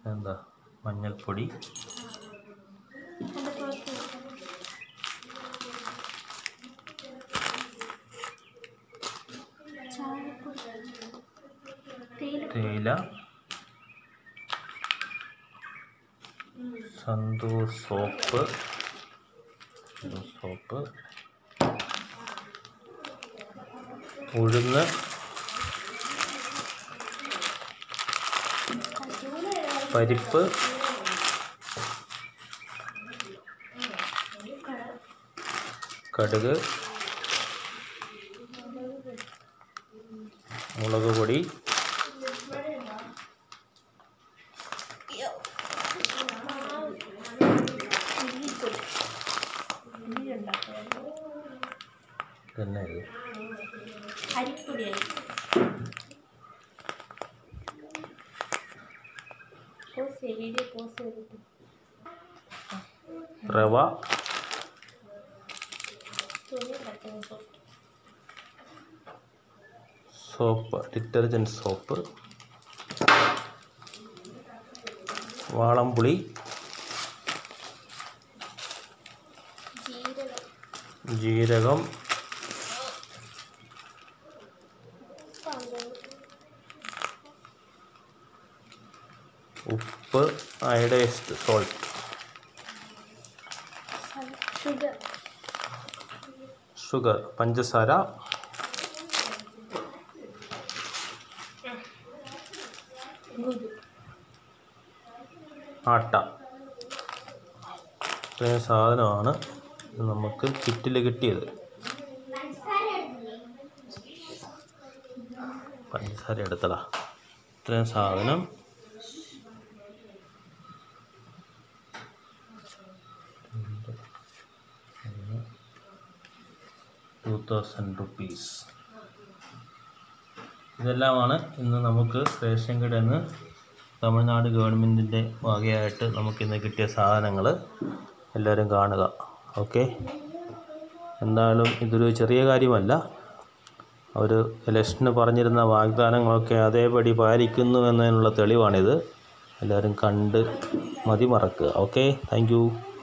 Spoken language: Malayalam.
എന്താ മഞ്ഞൾപ്പൊടി അതിൻ്റെ പുറത്ത് ചായപ്പൊടി തേയില തേയില സന്തൂർ സോപ്പ് സന്തൂർ സോപ്പ് ഉഴുന്ന് പരിപ്പ് കടുക് മുളക് പൊടി ഉള്ളിപ്പൊടി ഉള്ളി ഉണ്ടാക്കുക തന്നെ ഇത് അരിപ്പൊടിയായി പോസ് ചെയ്യ്, വീഡിയോ പോസ് ചെയ്തിട്ട് റവ തുണി കട്ടുന്ന സോപ്പ് സോപ്പ് ഡിറ്റർജൻറ്റ് സോപ്പ് വാളംപുളി ജീരകം ജീരകം പങ്ക് ഉപ്പ് അയഡൈസ്ഡ് സോൾട്ട് ഷുഗർ ഷുഗർ പഞ്ചസാര ഗുരു ആട്ട ഇത്രയും സാധനമാണ് നമുക്ക് കിറ്റിൽ കിട്ടിയത് പഞ്ചസാര എടുത്തതാ ഇത്രയും സാധനം ടു തൗസൻഡ് റുപ്പീസ് ഇതെല്ലാമാണ് ഇന്ന് നമുക്ക് റേഷൻ കടയിൽ നിന്ന് തമിഴ്നാട് ഗവൺമെൻറ്റിൻ്റെ വകയായിട്ട് നമുക്കിന്ന് കിട്ടിയ സാധനങ്ങൾ എല്ലാവരും കാണുക ഓക്കെ എന്തായാലും ഇതൊരു ചെറിയ കാര്യമല്ല അവർ ഇലക്ഷന് പറഞ്ഞിരുന്ന വാഗ്ദാനങ്ങളൊക്കെ അതേപടി പാലിക്കുന്നു എന്നതിനുള്ള തെളിവാണിത് എല്ലാവരും കണ്ട് മതി മറക്കുക ഓക്കെ താങ്ക് യു